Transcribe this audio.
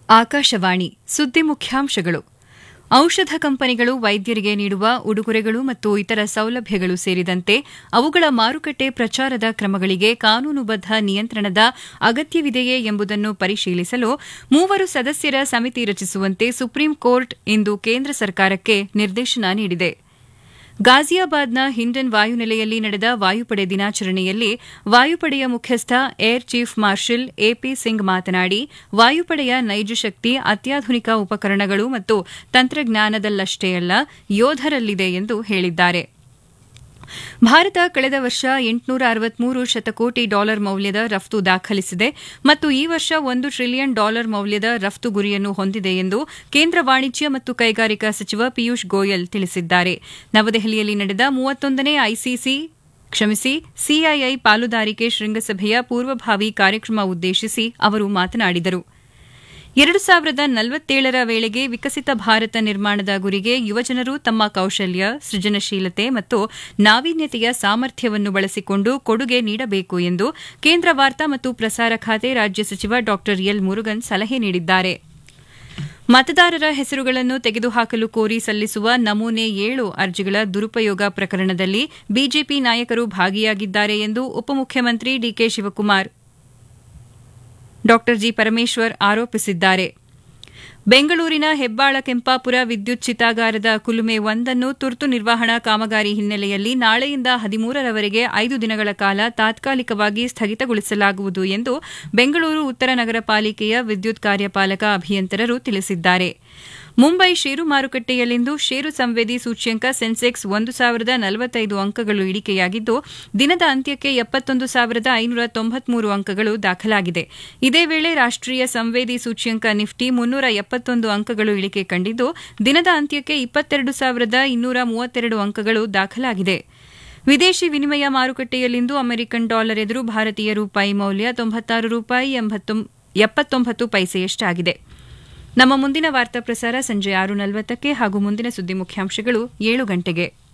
ಆಕಾಶವಾಣಿ ಸುದ್ದಿ ಮುಖ್ಯಾಂಶಗಳು ಔಷಧ ಕಂಪನಿಗಳು ವೈದ್ಯರಿಗೆ ನೀಡುವ ಉಡುಗೊರೆಗಳು ಮತ್ತು ಇತರ ಸೌಲಭ್ಯಗಳು ಸೇರಿದಂತೆ ಅವುಗಳ ಮಾರುಕಟ್ಟೆ ಪ್ರಚಾರದ ಕ್ರಮಗಳಿಗೆ ಕಾನೂನುಬದ್ಧ ನಿಯಂತ್ರಣದ ಅಗತ್ಯವಿದೆಯೇ ಎಂಬುದನ್ನು ಪರಿಶೀಲಿಸಲು ಮೂವರು ಸದಸ್ಯರ ಸಮಿತಿ ರಚಿಸುವಂತೆ ಸುಪ್ರೀಂ ಕೋರ್ಟ್ ಇಂದು ಕೇಂದ್ರ ಸರ್ಕಾರಕ್ಕೆ ನಿರ್ದೇಶನ ನೀಡಿದೆ ಗಾಜಿಯಾಬಾದ್ನ ಹಿಂಡನ್ ವಾಯುನೆಲೆಯಲ್ಲಿ ನಡೆದ ವಾಯುಪಡೆ ದಿನಾಚರಣೆಯಲ್ಲಿ ವಾಯುಪಡೆಯ ಮುಖ್ಯಸ್ಥ air chief marshal A P Singh ಮಾತನಾಡಿ ವಾಯುಪಡೆಯ ನೈಜ ಶಕ್ತಿ ಅತ್ಯಾಧುನಿಕ ಉಪಕರಣಗಳು ಮತ್ತು ತಂತ್ರಜ್ಞಾನದಲ್ಲಷ್ಟೇ ಅಲ್ಲ ಯೋಧರಲ್ಲಿದೆ ಎಂದು ಹೇಳಿದ್ದಾರೆ ಭಾರತ ಕಳೆದ ವರ್ಷ ಎಂಟುನೂರ ಅರವತ್ಮೂರು ಶತಕೋಟಿ ಡಾಲರ್ ಮೌಲ್ಯದ ರಫ್ತು ದಾಖಲಿಸಿದೆ ಮತ್ತು ಈ ವರ್ಷ ಒಂದು ಟ್ರಿಲಿಯನ್ ಡಾಲರ್ ಮೌಲ್ಯದ ರಫ್ತು ಗುರಿಯನ್ನು ಹೊಂದಿದೆ ಎಂದು ಕೇಂದ್ರ ವಾಣಿಜ್ಯ ಮತ್ತು ಕೈಗಾರಿಕಾ ಸಚಿವ ಪಿಯೂಷ್ ಗೋಯಲ್ ತಿಳಿಸಿದ್ದಾರೆ ನವದೆಹಲಿಯಲ್ಲಿ ನಡೆದ ಮೂವತ್ತೊಂದನೇ ಐಸಿಸಿ ಕ್ಷಮಿಸಿ ಸಿಐಐ ಪಾಲುದಾರಿಕೆ ಶೃಂಗಸಭೆಯ ಪೂರ್ವಭಾವಿ ಕಾರ್ಯಕ್ರಮ ಉದ್ದೇಶಿಸಿ ಅವರು ಮಾತನಾಡಿದರು ಎರಡು ಸಾವಿರದ ನಲವತ್ತೇಳರ ವೇಳೆಗೆ ವಿಕಸಿತ ಭಾರತ ನಿರ್ಮಾಣದ ಗುರಿಗೆ ಯುವಜನರು ತಮ್ಮ ಕೌಶಲ್ಯ ಸೃಜನಶೀಲತೆ ಮತ್ತು ನಾವೀನ್ಯತೆಯ ಸಾಮರ್ಥ್ಯವನ್ನು ಬಳಸಿಕೊಂಡು ಕೊಡುಗೆ ನೀಡಬೇಕು ಎಂದು ಕೇಂದ್ರ ವಾರ್ತಾ ಮತ್ತು ಪ್ರಸಾರ ಖಾತೆ ರಾಜ್ಯ ಸಚಿವ ಡಾ ಎಲ್ ಮುರುಗನ್ ಸಲಹೆ ನೀಡಿದ್ದಾರೆ ಮತದಾರರ ಹೆಸರುಗಳನ್ನು ತೆಗೆದುಹಾಕಲು ಕೋರಿ ಸಲ್ಲಿಸುವ ನಮೂನೆ ಏಳು ಅರ್ಜಿಗಳ ದುರುಪಯೋಗ ಪ್ರಕರಣದಲ್ಲಿ ಬಿಜೆಪಿ ನಾಯಕರು ಭಾಗಿಯಾಗಿದ್ದಾರೆ ಎಂದು ಉಪಮುಖ್ಯಮಂತ್ರಿ ಡಿಕೆ ಶಿವಕುಮಾರ್ ಡಾ ಜಿ ಪರಮೇಶ್ವರ್ ಆರೋಪಿಸಿದ್ದಾರೆ ಬೆಂಗಳೂರಿನ ಹೆಬ್ಬಾಳ ಕೆಂಪಾಪುರ ವಿದ್ಯುತ್ ಚಿತಾಗಾರದ ಕುಲುಮೆ ಒಂದನ್ನು ತುರ್ತು ನಿರ್ವಹಣಾ ಕಾಮಗಾರಿ ಹಿನ್ನೆಲೆಯಲ್ಲಿ ನಾಳೆಯಿಂದ ಹದಿಮೂರರವರೆಗೆ ಐದು ದಿನಗಳ ಕಾಲ ತಾತ್ಕಾಲಿಕವಾಗಿ ಸ್ಥಗಿತಗೊಳಿಸಲಾಗುವುದು ಎಂದು ಬೆಂಗಳೂರು ಉತ್ತರ ನಗರ ಪಾಲಿಕೆಯ ವಿದ್ಯುತ್ ಕಾರ್ಯಪಾಲಕ ಅಭಿಯಂತರರು ತಿಳಿಸಿದ್ದಾರೆ ಮುಂಬೈ ಷೇರು ಮಾರುಕಟ್ಟೆಯಲ್ಲಿಂದು ಷೇರು ಸಂವೇದಿ ಸೂಚ್ಯಂಕ ಸೆನ್ಸೆಕ್ಸ್ ಒಂದು ಸಾವಿರದ ನಲವತ್ತೈದು ಅಂಕಗಳು ಇಳಿಕೆಯಾಗಿದ್ದು ದಿನದ ಅಂತ್ಯಕ್ಕೆ ಎಪ್ಪತ್ತೊಂದು ಸಾವಿರದ ಐನೂರ ತೊಂಬತ್ಮೂರು ಅಂಕಗಳು ದಾಖಲಾಗಿದೆ ಇದೇ ವೇಳೆ ರಾಷ್ಟೀಯ ಸಂವೇದಿ ಸೂಚ್ಯಂಕ ನಿಫ್ಟಿ ಮುನ್ನೂರ ಎಪ್ಪತ್ತೊಂದು ಅಂಕಗಳು ಇಳಿಕೆ ಕಂಡಿದ್ದು ದಿನದ ಅಂತ್ಯಕ್ಕೆ ಇಪ್ಪತ್ತೆರಡು ಸಾವಿರದ ಇನ್ನೂರ ಮೂವತ್ತೆರಡು ಅಂಕಗಳು ದಾಖಲಾಗಿದೆ ವಿದೇಶಿ ವಿನಿಮಯ ಮಾರುಕಟ್ಟೆಯಲ್ಲಿಂದು ಅಮೆರಿಕನ್ ಡಾಲರ್ ಎದುರು ಭಾರತೀಯ ರೂಪಾಯಿ ಮೌಲ್ಯ ತೊಂಬತ್ತಾರು ರೂಪಾಯಿ ಎಪ್ಪತ್ತೊಂಬತ್ತು ಪೈಸೆಯಷ್ಟಾಗಿದೆ ನಮ್ಮ ಮುಂದಿನ ವಾರ್ತಾ ಪ್ರಸಾರ ಸಂಜೆ ಆರು ನಲವತ್ತಕ್ಕೆ ಹಾಗೂ ಮುಂದಿನ ಸುದ್ದಿ ಮುಖ್ಯಾಂಶಗಳು ಏಳು ಗಂಟೆಗೆ